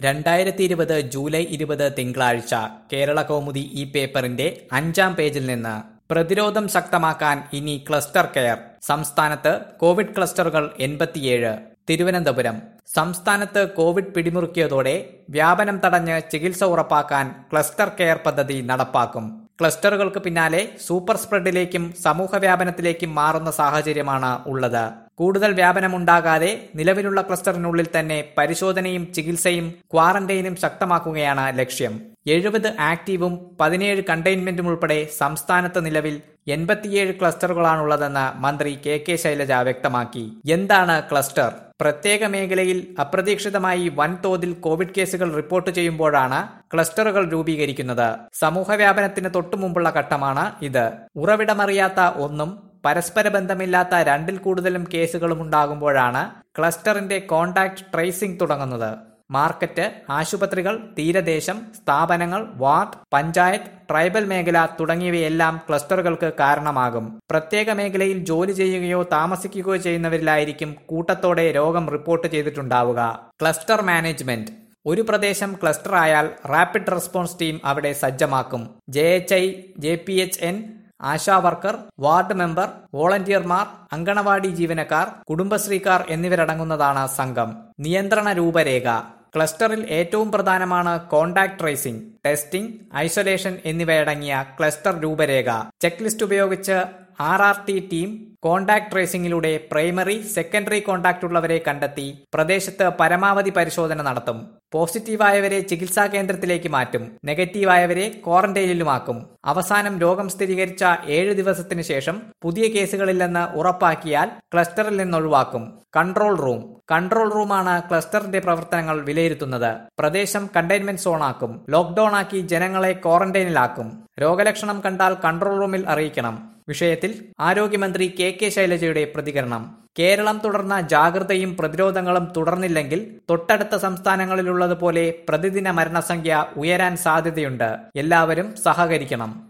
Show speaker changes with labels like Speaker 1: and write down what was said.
Speaker 1: രണ്ടായിരത്തി ഇരുപത് ജൂലൈ ഇരുപത് തിങ്കളാഴ്ച കേരള കൗമുദി ഈ പേപ്പറിന്റെ അഞ്ചാം പേജിൽ നിന്ന് പ്രതിരോധം ശക്തമാക്കാൻ ഇനി ക്ലസ്റ്റർ കെയർ സംസ്ഥാനത്ത് കോവിഡ് ക്ലസ്റ്ററുകൾ എൺപത്തിയേഴ് തിരുവനന്തപുരം സംസ്ഥാനത്ത് കോവിഡ് പിടിമുറുക്കിയതോടെ വ്യാപനം തടഞ്ഞ് ചികിത്സ ഉറപ്പാക്കാൻ ക്ലസ്റ്റർ കെയർ പദ്ധതി നടപ്പാക്കും ക്ലസ്റ്ററുകൾക്ക് പിന്നാലെ സൂപ്പർ സ്പ്രെഡിലേക്കും സമൂഹ വ്യാപനത്തിലേക്കും മാറുന്ന സാഹചര്യമാണ് ഉള്ളത് കൂടുതൽ വ്യാപനമുണ്ടാകാതെ നിലവിലുള്ള ക്ലസ്റ്ററിനുള്ളിൽ തന്നെ പരിശോധനയും ചികിത്സയും ക്വാറന്റൈനും ശക്തമാക്കുകയാണ് ലക്ഷ്യം എഴുപത് ആക്റ്റീവും പതിനേഴ് കണ്ടെയ്ൻമെന്റും ഉൾപ്പെടെ സംസ്ഥാനത്ത് നിലവിൽ എൺപത്തിയേഴ് ക്ലസ്റ്ററുകളാണുള്ളതെന്ന് മന്ത്രി കെ കെ ശൈലജ വ്യക്തമാക്കി എന്താണ് ക്ലസ്റ്റർ പ്രത്യേക മേഖലയിൽ അപ്രതീക്ഷിതമായി വൻതോതിൽ കോവിഡ് കേസുകൾ റിപ്പോർട്ട് ചെയ്യുമ്പോഴാണ് ക്ലസ്റ്ററുകൾ രൂപീകരിക്കുന്നത് സമൂഹവ്യാപനത്തിന് തൊട്ടുമുമ്പുള്ള ഘട്ടമാണ് ഇത് ഉറവിടമറിയാത്ത ഒന്നും പരസ്പര ബന്ധമില്ലാത്ത രണ്ടിൽ കൂടുതലും കേസുകളും ഉണ്ടാകുമ്പോഴാണ് ക്ലസ്റ്ററിന്റെ കോണ്ടാക്ട് ട്രേസിംഗ് തുടങ്ങുന്നത് മാർക്കറ്റ് ആശുപത്രികൾ തീരദേശം സ്ഥാപനങ്ങൾ വാർഡ് പഞ്ചായത്ത് ട്രൈബൽ മേഖല തുടങ്ങിയവയെല്ലാം ക്ലസ്റ്ററുകൾക്ക് കാരണമാകും പ്രത്യേക മേഖലയിൽ ജോലി ചെയ്യുകയോ താമസിക്കുകയോ ചെയ്യുന്നവരിലായിരിക്കും കൂട്ടത്തോടെ രോഗം റിപ്പോർട്ട് ചെയ്തിട്ടുണ്ടാവുക ക്ലസ്റ്റർ മാനേജ്മെന്റ് ഒരു പ്രദേശം ക്ലസ്റ്റർ ആയാൽ റാപ്പിഡ് റെസ്പോൺസ് ടീം അവിടെ സജ്ജമാക്കും J H I J P H N ASHA worker ward member വോളണ്ടിയർമാർ അങ്കണവാടി ജീവനക്കാർ കുടുംബശ്രീക്കാർ എന്നിവരടങ്ങുന്നതാണ് സംഘം നിയന്ത്രണ രൂപരേഖ ക്ലസ്റ്ററിൽ ഏറ്റവും പ്രധാനമാണ് കോണ്ടാക്ട് ട്രേസിംഗ് ടെസ്റ്റിംഗ് ഐസൊലേഷൻ എന്നിവയടങ്ങിയ ക്ലസ്റ്റർ രൂപരേഖ ചെക്ക് ലിസ്റ്റ് ഉപയോഗിച്ച് R R T team contact ട്രേസിംഗിലൂടെ പ്രൈമറി സെക്കൻഡറി കോണ്ടാക്ട് ഉള്ളവരെ കണ്ടെത്തി പ്രദേശത്ത് പരമാവധി പരിശോധന നടത്തും പോസിറ്റീവായവരെ ചികിത്സാ കേന്ദ്രത്തിലേക്ക് മാറ്റും നെഗറ്റീവായവരെ ക്വാറന്റൈനിലുമാക്കും അവസാനം രോഗം സ്ഥിരീകരിച്ച ഏഴ് ദിവസത്തിന് ശേഷം പുതിയ കേസുകളില്ലെന്ന് ഉറപ്പാക്കിയാൽ ക്ലസ്റ്ററിൽ നിന്നൊഴിവാക്കും കൺട്രോൾ റൂം കൺട്രോൾ റൂമാണ് ക്ലസ്റ്ററിന്റെ പ്രവർത്തനങ്ങൾ വിലയിരുത്തുന്നത് പ്രദേശം കണ്ടെയ്ൻമെന്റ് സോണാക്കും ലോക്ഡൌൺ ആക്കി ജനങ്ങളെ ക്വാറന്റൈനിലാക്കും രോഗലക്ഷണം കണ്ടാൽ കൺട്രോൾ റൂമിൽ അറിയിക്കണം വിഷയത്തിൽ ആരോഗ്യമന്ത്രി കെ കെ ശൈലജയുടെ പ്രതികരണം കേരളം തുടർന്ന ജാഗ്രതയും പ്രതിരോധങ്ങളും തുടർന്നില്ലെങ്കിൽ തൊട്ടടുത്ത സംസ്ഥാനങ്ങളിലുള്ളതുപോലെ പ്രതിദിന മരണസംഖ്യ ഉയരാൻ സാധ്യതയുണ്ട് എല്ലാവരും സഹകരിക്കണം